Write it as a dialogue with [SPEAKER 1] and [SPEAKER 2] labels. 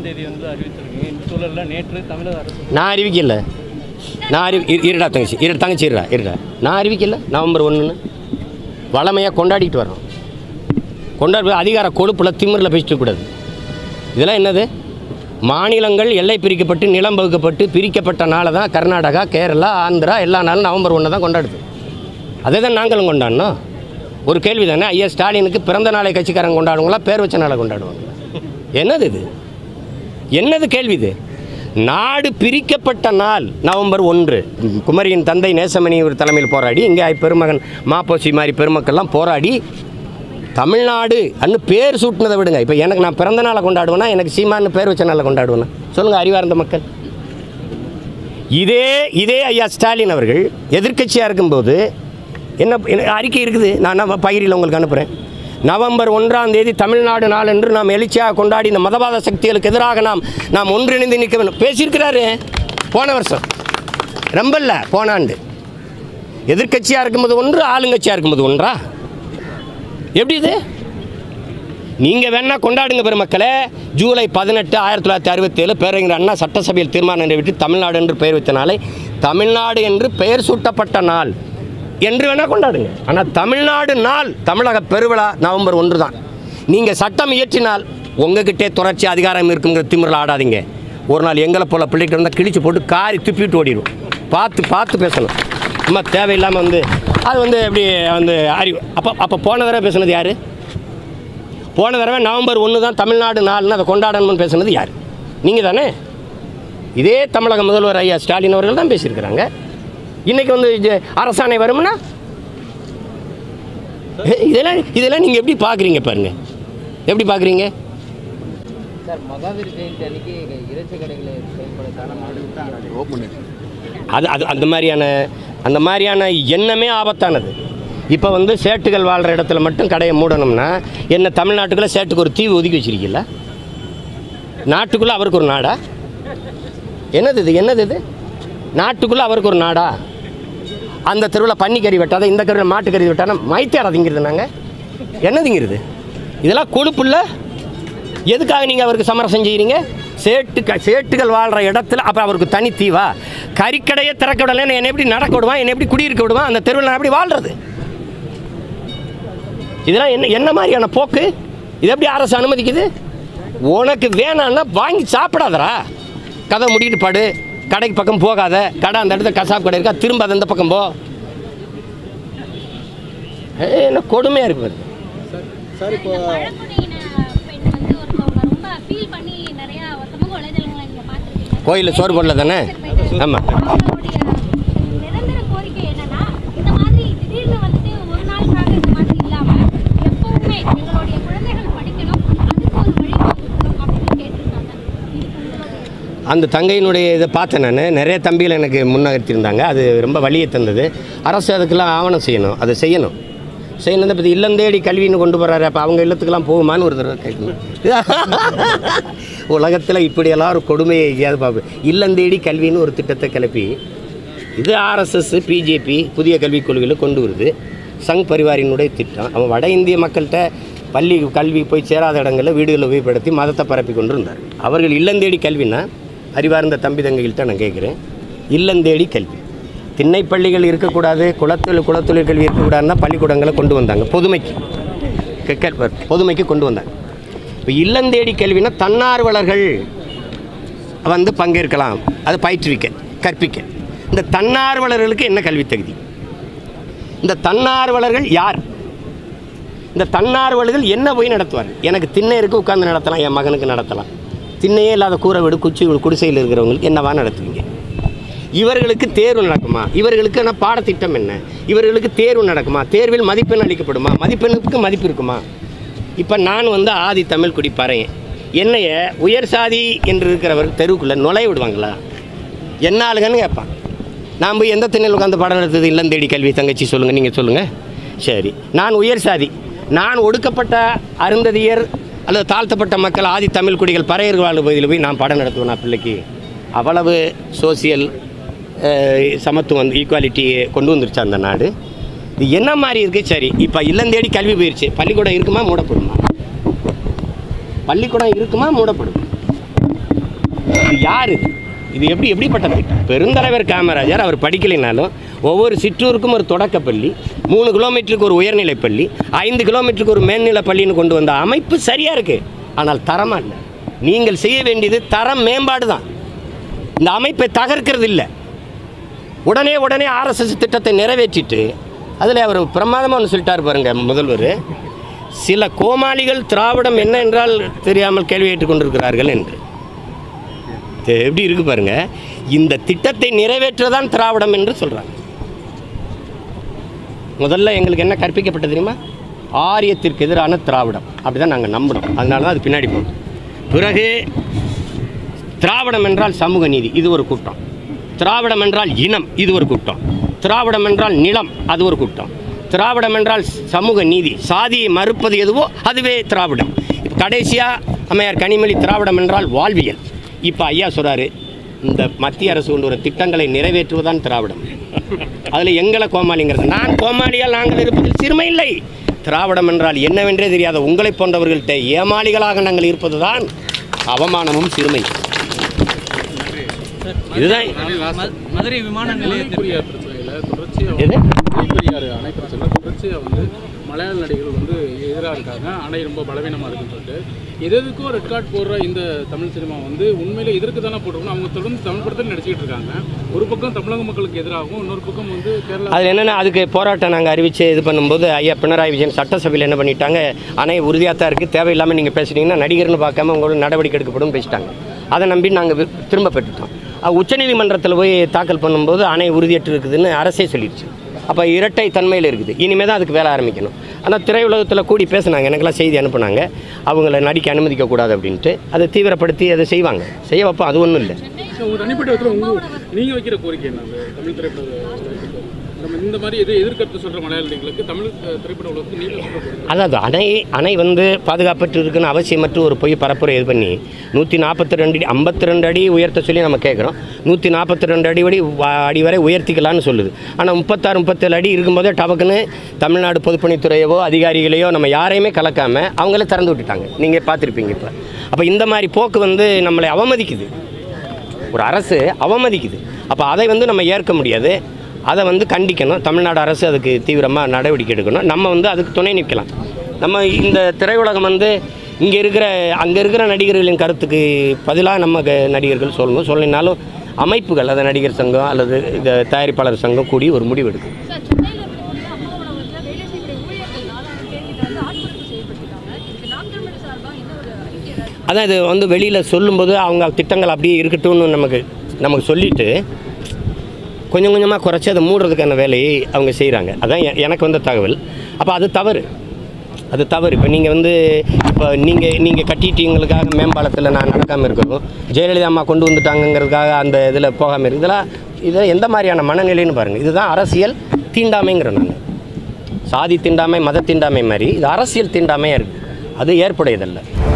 [SPEAKER 1] தேதி வந்து அறிவிச்சிருக்கீங்க இந்த சூழலில் நேற்று தமிழக அரசு
[SPEAKER 2] நான் அறிவிக்கல நான் அறிவி இரு- இருடா தங்கச்சி இரு தங்கச்சி இருடா இருடா நான் அறிவிக்கல நவம்பர் ஒன்றுன்னு வளமையாக கொண்டாடிட்டு வரோம் கொண்டாடு அதிகார கொழுப்பில் திமிரில் பேசிட்டு கூடாது இதெல்லாம் என்னது மாநிலங்கள் எல்லை பிரிக்கப்பட்டு நிலம் வகுக்கப்பட்டு பிரிக்கப்பட்ட நாளை தான் கர்நாடகா கேரளா ஆந்திரா எல்லா நாளும் நவம்பர் ஒன்று தான் கொண்டாடுது அதே தான் நாங்களும் கொண்டாடணும் ஒரு கேள்வி தானே ஐயா ஸ்டாலினுக்கு பிறந்த நாளை கட்சிக்காரங்க கொண்டாடுவாங்களா பேர் வச்ச நாளை கொண்டாடுவாங்க என்னது இது என்னது கேள்வி இது நாடு பிரிக்கப்பட்ட நாள் நவம்பர் ஒன்று குமரியின் தந்தை நேசமணி ஒரு தலைமையில் போராடி இங்கே பெருமகன் மாப்போசி மாதிரி பெருமக்கள்லாம் போராடி தமிழ்நாடு அன்னு பேர் சூட்டினதை விடுங்க இப்போ எனக்கு நான் பிறந்த நாளை கொண்டாடுவேனா எனக்கு சீமான்னு பேர் வச்ச நாளை கொண்டாடுவேனா சொல்லுங்கள் அறிவார்ந்த மக்கள் இதே இதே ஐயா ஸ்டாலின் அவர்கள் எதிர்க்கட்சியாக இருக்கும்போது என்ன என்ன அறிக்கை இருக்குது நான் நான் பகிரில் உங்களுக்கு அனுப்புகிறேன் நவம்பர் ஒன்றாம் தேதி தமிழ்நாடு நாள் என்று நாம் எழுச்சியாக கொண்டாடி இந்த மதவாத சக்திகளுக்கு எதிராக நாம் நாம் ஒன்றிணைந்து நிற்க வேண்டும் பேசியிருக்கிறாரு போன வருஷம் ரொம்ப இல்லை போன ஆண்டு எதிர்க்கட்சியாக இருக்கும்போது ஒன்று ஆளுங்கட்சியாக இருக்கும்போது ஒன்றா எப்படி இது நீங்கள் வேணா கொண்டாடுங்க பெருமக்களே ஜூலை பதினெட்டு ஆயிரத்தி தொள்ளாயிரத்தி அறுபத்தேழு பேரறிஞர் அண்ணா சட்டசபையில் தீர்மானம் நிறைவேற்றி தமிழ்நாடு என்று பெயர் வைத்த நாளை தமிழ்நாடு என்று பெயர் சூட்டப்பட்ட நாள் என்று வேணால் கொண்டாடுங்க ஆனால் தமிழ்நாடு நாள் தமிழக பெருவிழா நவம்பர் ஒன்று தான் நீங்கள் சட்டம் இயற்றினால் உங்ககிட்டே தொடர்ச்சி அதிகாரம் இருக்குங்கிற திமிரில் ஆடாதீங்க ஒரு நாள் எங்களை போல பிள்ளைகிட்ட இருந்தால் கிழிச்சு போட்டு காரி துப்பிட்டு ஓடிடும் பார்த்து பார்த்து பேசணும் சும்மா தேவையில்லாமல் வந்து அது வந்து எப்படி வந்து அறிவு அப்போ அப்போ போன தடவை பேசுனது யார் போன தடவை நவம்பர் ஒன்று தான் தமிழ்நாடு நாள்னு அதை கொண்டாடணும்னு பேசுனது யார் நீங்கள் தானே இதே தமிழக முதல்வர் ஐயா ஸ்டாலின் அவர்கள் தான் பேசியிருக்கிறாங்க இன்றைக்கி வந்து இது அரசாணை வரும்னா ஏ, இதெல்லாம் இதெல்லாம் நீங்கள் எப்படி பார்க்குறீங்க பாருங்க எப்படி பார்க்குறீங்க
[SPEAKER 3] சார் மகாவீர் ஜெயந்தி அன்னைக்கு இறைச்சி கடைகளை செயல்படுத்தான
[SPEAKER 2] அது அது அந்த மாதிரியான அந்த மாதிரியான எண்ணமே ஆபத்தானது இப்போ வந்து சேட்டுகள் வாழ்கிற இடத்துல மட்டும் கடையை மூடணும்னா என்ன தமிழ்நாட்டுக்குள்ளே சேட்டுக்கு ஒரு தீவு ஒதுக்கி வச்சிருக்கீல்ல நாட்டுக்குள்ளே அவருக்கு ஒரு நாடா என்னது இது என்னது இது நாட்டுக்குள்ளே அவருக்கு ஒரு நாடா அந்த தெருவில் பன்னிக்கறி வெட்டாத இந்த தெருவில் மாட்டுக்கறி வெட்டாத மைத்தியாரா திங்கிறது நாங்கள் என்ன திங்கிறது இதெல்லாம் கொழுப்புள்ள எதுக்காக நீங்கள் அவருக்கு சமரசம் செய்கிறீங்க சேட்டு க- சேட்டுகள் வாழ்கிற இடத்துல அப்போ அவருக்கு தனி தீவா கறிக்கடையை திறக்க விடலைன்னு என்னை எப்படி நடக்க விடுவான் என்னை எப்படி குடியிருக்க விடுவான் அந்த தெருவில் நான் எப்படி வாழ்கிறது இதெல்லாம் என்ன என்ன மாதிரியான போக்கு இது எப்படி அரசு அனுமதிக்குது உனக்கு வேணான்னா வாங்கி சாப்பிடாதடா கதை முடிக்கிட்டு படு கடைக்கு பக்கம் போகாத கடை அந்த இடத்துல கசாப் கடை இருக்கா திரும்ப அது அந்த பக்கம் போ ஏய், என்ன கொடுமையாக இருக்கு பாரு.
[SPEAKER 4] இந்த பழங்குடியின பெண் வந்து ஒருத்தவங்க ரொம்ப ஃபீல் பண்ணி நிறைய சமூக வலைதளங்களை நீங்க பார்த்திருப்பீங்க.
[SPEAKER 2] கோயில்ல சோறு போடல தானே? ஆமா.
[SPEAKER 4] அவங்களுடைய நிரந்தர கோரிக்கை என்னன்னா இந்த மாதிரி திடீர்னு வந்துட்டு ஒரு நாளுக்காக இந்த மாதிரி இல்லாம எப்பவுமே எங்களுடைய குழந்தைகள் படிக்கணும் அதுக்கு ஒரு வழிவகுக்கணும் அப்படின்னு கேட்டிருக்காங்க இதுக்கு உங்களுடைய
[SPEAKER 2] அந்த தங்கையினுடைய இதை பார்த்தேன் நான் நிறைய தம்பிகள் எனக்கு முன்னகர்த்தியிருந்தாங்க அது ரொம்ப வழியை தந்தது அரசு அதுக்கெல்லாம் ஆவணம் செய்யணும் அதை செய்யணும் செய்யணும் இப்போ இல்லம் தேடி கல்வின்னு கொண்டு போகிறாரு அப்போ அவங்க இல்லத்துக்கெல்லாம் போகுமான்னு ஒரு தடவை கேட்கணும் உலகத்தில் இப்படியெல்லாம் ஒரு கொடுமையை எங்கேயாவது பார்ப்போம் இல்லம் தேடி கல்வின்னு ஒரு திட்டத்தை கிளப்பி இது ஆர்எஸ்எஸ் பிஜேபி புதிய கல்விக் கொள்கைகளை கொண்டு வருது சங் பரிவாரினுடைய திட்டம் அவன் வட இந்திய மக்கள்கிட்ட பள்ளி கல்வி போய் சேராத இடங்களில் வீடுகளை உபயோகப்படுத்தி மதத்தை பரப்பி கொண்டு இருந்தார் அவர்கள் இல்லந்தேடி கல்வினா அறிவார்ந்த தம்பி தங்கைகள்கிட்ட நான் கேட்குறேன் இல்லந்தேடி கல்வி திண்ணை பள்ளிகள் இருக்கக்கூடாது குளத்தொழில் குளத்தொழில் கல்வி இருக்கக்கூடாதுன்னா பள்ளிக்கூடங்களை கொண்டு வந்தாங்க பொதுமைக்கு கே- கேட்பார் பொதுமைக்கு கொண்டு வந்தாங்க இப்போ இல்லந்தேடி கல்வினா தன்னார்வலர்கள் வந்து பங்கேற்கலாம் அது பயிற்றுவிக்க கற்பிக்க இந்த தன்னார்வலர்களுக்கு என்ன கல்வி தகுதி இந்த தன்னார்வலர்கள் யார் இந்த தன்னார்வலர்கள் என்ன போய் நடத்துவார் எனக்கு திண்ணை இருக்கு உட்காந்து நடத்தலாம் என் மகனுக்கு நடத்தலாம் திண்ணையே இல்லாத கூரை வீடு குச்சி வீடு குடிசையில் இருக்கிறவங்களுக்கு என்னவா நடத்துவீங்க இவர்களுக்கு தேர்வு நடக்குமா இவர்களுக்கு என்ன பாடத்திட்டம் என்ன இவர்களுக்கு தேர்வு நடக்குமா தேர்வில் மதிப்பெண் அளிக்கப்படுமா மதிப்பெண்ணுக்கு மதிப்பு இருக்குமா இப்போ நான் வந்து ஆதி தமிழ் குடிப்பாறையன் என்னைய உயர் சாதி என்று இருக்கிறவர் தெருவுக்குள்ளே நுழைய விடுவாங்களா என்ன ஆளுங்கன்னு கேட்பான் நான் போய் எந்த திண்ணையில் உட்காந்து பாடம் நடத்துது இல்லம் தேடி கல்வி தங்கச்சி சொல்லுங்கள் நீங்கள் சொல்லுங்கள் சரி நான் உயர் சாதி நான் ஒடுக்கப்பட்ட அருந்ததியர் அல்லது தாழ்த்தப்பட்ட மக்கள் ஆதி தமிழ் குடிகள் பறையர் வாழ் பகுதியில் போய் நான் பாடம் நடத்துவேன் நான் பிள்ளைக்கு அவ்வளவு சோசியல் சமத்துவம் ஈக்குவாலிட்டி கொண்டு வந்துருச்சு அந்த நாடு இது என்ன மாதிரி இருக்குது சரி இப்போ இல்லம் தேடி கல்வி போயிடுச்சு பள்ளிக்கூடம் இருக்குமா மூடப்படுமா பள்ளிக்கூடம் இருக்குமா மூடப்படும் இது யார் இது இது எப்படி எப்படிப்பட்ட திட்டம் பெருந்தலைவர் காமராஜர் அவர் படிக்கலைனாலும் ஒவ்வொரு சிற்றூருக்கும் ஒரு தொடக்கப்பள்ளி மூணு கிலோமீட்டருக்கு ஒரு உயர்நிலைப் பள்ளி ஐந்து கிலோமீட்டருக்கு ஒரு மேல்நிலைப் பள்ளின்னு கொண்டு வந்த அமைப்பு சரியாக இருக்குது ஆனால் தரமாக இல்லை நீங்கள் செய்ய வேண்டியது தரம் மேம்பாடு தான் இந்த அமைப்பை தகர்க்கிறது இல்லை உடனே உடனே ஆர்எஸ்எஸ் திட்டத்தை நிறைவேற்றிட்டு அதில் அவர் பிரமாதமாக ஒன்று சொல்லிட்டார் பாருங்க முதல்வர் சில கோமாளிகள் திராவிடம் என்ன என்றால் தெரியாமல் கேள்வி கேட்டுக் கொண்டிருக்கிறார்கள் என்று இது எப்படி இருக்கு பாருங்க இந்த திட்டத்தை நிறைவேற்றதான் திராவிடம் என்று சொல்றாங்க முதல்ல எங்களுக்கு என்ன கற்பிக்கப்பட்டது தெரியுமா ஆரியத்திற்கு எதிரான திராவிடம் அப்படிதான் நாங்கள் நம்பினோம் அதனால தான் அது பின்னாடி போகும் பிறகு திராவிடம் என்றால் சமூக நீதி இது ஒரு கூட்டம் திராவிடம் என்றால் இனம் இது ஒரு கூட்டம் திராவிடம் என்றால் நிலம் அது ஒரு கூட்டம் திராவிடம் என்றால் சமூக நீதி சாதியை மறுப்பது எதுவோ அதுவே திராவிடம் இப்போ கடைசியாக அம்மையார் கனிமொழி திராவிடம் என்றால் வாழ்வியல் இப்போ ஐயா சொல்கிறாரு இந்த மத்திய அரசு கொண்டு வர திட்டங்களை நிறைவேற்றுவதுதான் திராவிடம் அதில் எங்களை கோமாளிங்கிறது நான் கோமாளியால் நாங்கள் இருப்பதில் சிறுமை இல்லை திராவிடம் என்றால் என்னவென்றே தெரியாத உங்களைப் போன்றவர்கள்ட்ட ஏமாளிகளாக நாங்கள் இருப்பதுதான் அவமானமும் சிறுமை இதுதான்
[SPEAKER 1] ம- மதுரை விமான நிலையத்தில்
[SPEAKER 5] பெரியார் பிரச்சனையில் தொடர்ச்சியாக
[SPEAKER 2] எது
[SPEAKER 5] பெரியார் அணை பிரச்சனை தொடர்ச்சியாக வந்து மலையாள நடிகர்கள் வந்து எதிராக இருக்காங்க அணை ரொம்ப பலவீனமாக இருக்குன்னு சொல்லிட்டு எது எதுக்கோ ரெட் கார்டு போடுற இந்த தமிழ் சினிமா வந்து உண்மையில எதற்கு தானே போட்டிருக்கணும் அவங்க தொடர்ந்து தமிழ் படத்தில் நடிச்சிட்டு இருக்காங்க ஒரு பக்கம் தமிழக மக்களுக்கு எதிராகவும் இன்னொரு பக்கம் வந்து கேரளா
[SPEAKER 2] அதில் என்னென்னா அதுக்கு போராட்டம் நாங்கள் அறிவித்து இது பண்ணும்போது ஐயா பினராயி விஜயன் சட்டசபையில் என்ன பண்ணிட்டாங்க அணை உறுதியாக தான் இருக்குது தேவையில்லாமல் நீங்கள் பேசுனீங்கன்னா நடிகர்னு பார்க்காம உங்களோட நடவடிக்கை எடுக்கப்படும் பேசிட்டாங்க அதை நம்பி நாங்கள் திரும்ப பெற்றுட்டோம் அது உச்சநீதிமன்றத்தில் போய் தாக்கல் பண்ணும்போது அணை உறுதியற்று இருக்குதுன்னு அரசே சொல்லிடுச்சு அப்போ இரட்டை தன்மையில் இருக்குது இனிமேல் தான் அதுக்கு வேலை ஆரம்பிக்கணும் ஆனால் திரையுலகத்தில் கூடி பேசுனாங்க எனக்கெல்லாம் செய்தி அனுப்புனாங்க அவங்கள நடிக்க அனுமதிக்கக்கூடாது அப்படின்ட்டு அதை தீவிரப்படுத்தி அதை செய்வாங்க செய்ய வைப்போம் அது ஒன்றும் இல்லை
[SPEAKER 5] உங்க தனிப்பட்ட விதத்தில் உங்க நீங்க வைக்கிற கோரிக்கை என்ன அந்த தமிழ் திரைப்பட உலகத்துக்கு? நம்ம இந்த மாதிரி எது எதிர்கருத்து சொல்ற மலையாள நடிகர்களுக்கு தமிழ் அஹ், திரைப்பட உலகத்துக்கு நீங்க சொல்ற கோரிக்கை
[SPEAKER 2] அதாவது அணை அணை வந்து பாதுகாப்பற்று இருக்குன்னு அவசியமற்று ஒரு பொய் பரப்புரை இது பண்ணி நூற்றி நாற்பத்தி ரெண்டு அடி ஐம்பத்தி ரெண்டு அடி உயர்த்த சொல்லி நம்ம கேட்குறோம் நூற்றி நாற்பத்தி ரெண்டு அடி வரை வ- அடி வரை உயர்த்திக்கலாம்னு சொல்லுது ஆனால் முப்பத்தாறு முப்பத்தேழு அடி இருக்கும்போதே டபக்குன்னு தமிழ்நாடு பொதுப்பணித்துறையவோ அதிகாரிகளையோ நம்ம யாரையுமே கலக்காமல் அவங்களே திறந்து விட்டுட்டாங்க நீங்கள் பார்த்துருப்பீங்க இப்போ அப்போ இந்த மாதிரி போக்கு வந்து நம்மளை அவமதிக்குது ஒரு அரசு அவமதிக்குது அப்போ அதை வந்து நம்ம ஏற்க முடியாது அதை வந்து கண்டிக்கணும் தமிழ்நாடு அரசு அதுக்கு தீவிரமாக நடவடிக்கை எடுக்கணும் நம்ம வந்து அதுக்கு துணை நிற்கலாம் நம்ம இந்த திரையுலகம் வந்து இங்கே இருக்கிற அங்கே இருக்கிற நடிகர்களின் கருத்துக்கு பதிலாக நம்ம க- நடிகர்கள் சொல்லணும் சொல்லினாலும் அமைப்புகள் அது நடிகர் சங்கம் அல்லது இந்த தயாரிப்பாளர் சங்கம் கூடி ஒரு முடிவு எடுக்கும்
[SPEAKER 4] சார் சென்னையில் இருக்கக்கூடிய அம்மா உணவகத்தில் வேலை செய்யக்கூடிய ஊழியர்கள் நாலாயிரம் பேர் கிட்ட வந்து ஆட்படுப்பு செய்யப்பட்டிருக்காங்க இதுக்கு நாம் தமிழர் சார்பாக என்ன ஒரு அறிக்கை ஏதாவது
[SPEAKER 2] அதான் இது வந்து வெளியில் சொல்லும்போது அவங்க திட்டங்கள் அப்படியே இருக்கட்டும்னு நமக்கு நமக்கு சொல்லிட்டு கொஞ்சம் கொஞ்சமாக குறைச்சி அதை மூடுறதுக்கான வேலையை அவங்க செய்கிறாங்க அதான் எ- எனக்கு வந்த தகவல் அப்போ அது தவறு அது தவறு இப்போ நீங்கள் வந்து இப்போ நீங்கள் நீங்கள் கட்டிட்டீங்களுக்காக மேம்பாலத்தில் நான் நடக்காமல் இருக்கிறதும் ஜெயலலிதா அம்மா கொண்டு வந்துட்டாங்கங்கிறதுக்காக அந்த இதில் போகாமல் இருக்கு இதெல்லாம் இதெல்லாம் எந்த மாதிரியான மனநிலைன்னு பாருங்கள் இதுதான் அரசியல் தீண்டாமைங்கிறேன் நான் சாதி தீண்டாமை மத தீண்டாமை மாதிரி இது அரசியல் தீண்டாமையாக இருக்குது அது ஏற்புடையதல்ல